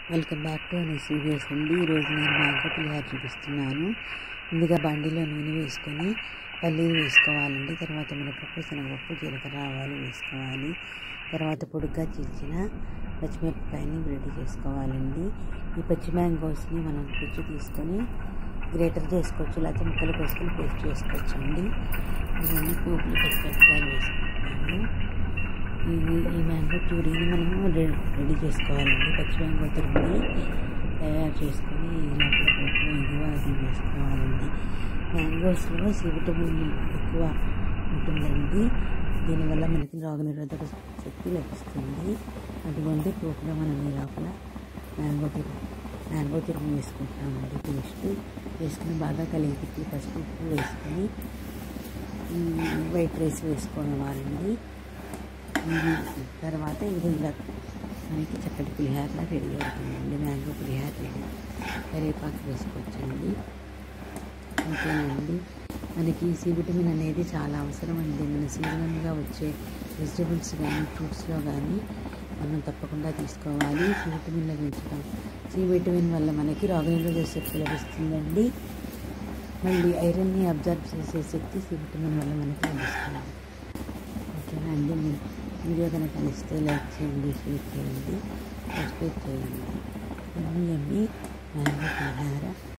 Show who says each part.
Speaker 1: welcome back to అనే serious అండి ఈరోజు నేను మ్యాంగో పులిహార చూపిస్తున్నాను ముందుగా బండిలో నూనె వేసుకొని పల్లీలు వేసుకోవాలండి తర్వాత మినపప్పు శనగపప్పు జీలకర్ర ఆవాలు వేసుకోవాలి తర్వాత పొడుగ్గా చీల్చిన పచ్చిమిరపకాయని రెడీ చేసుకోవాలండి ఈ పచ్చి మ్యాంగోస్ని మనం పిచ్చి తీసుకొని గ్రేటర్ చేసుకోవచ్చు లేకపోతే ముక్కలు కోసుకొని పేస్ట్ చేసుకోవచ్చు అండి ఇవన్నీ పోపులు పచ్చిమిరపకాయలు వేసుకుంటాము ఇది ఈ మ్యాంగో ప్యూరీని మనము రె- రెడీ చేసుకోవాలండి పచ్చి మ్యాంగో తురిమి తయారు చేసుకొని లోపల పోపు ఇదిగో అది వేసుకోవాలండి మ్యాంగోస్లో సి విటమిన్ ఎక్కువ ఉంటుందండి దీనివల్ల మనకి రోగనిరోధక శక్తి లభిస్తుంది అటువంటి పోపులో మనం ఈ లోపల మ్యాంగో తురుము మ్యాంగో తురుము వేసుకుంటామండి పేస్ట్ వేసుకుని బాగా కలిగి తిప్పి పసుపు ఉప్పు వేసుకొని మ్, వైట్ రైస్ వేసుకోవాలండి ఇది తర్వాత ఇది ఇలా మనకి చక్కటి పులిహార రెడీ అవుతుందండి మ్యాంగో పులిహార రెడీ కరివేపాకు వేసుకోవచ్చండి ఓకేనండి మనకి సి విటమిన్ అనేది చాలా అవసరం అండి మన సీజనల్గా వచ్చే వెజిటబుల్స్ కానీ ఫ్రూట్స్లో కానీ మనం తప్పకుండా తీసుకోవాలి సి విటమిన్ లభించడం సి విటమిన్ వల్ల మనకి రోగనిరోధక శక్తి లభిస్తుందండి మళ్ళీ ఐరన్ని అబ్జర్వ్ చేసే శక్తి సి విటమిన్ వల్ల మనకి లభిస్తుంది ఓకేనా అండి మీ వీడియో కనుక నచ్చితే లైక్ చేయండి షేర్ చేయండి సబ్స్క్రైబ్ చేయండి ఎమ్మి ఎమ్మి మ్యాంగో పులిహార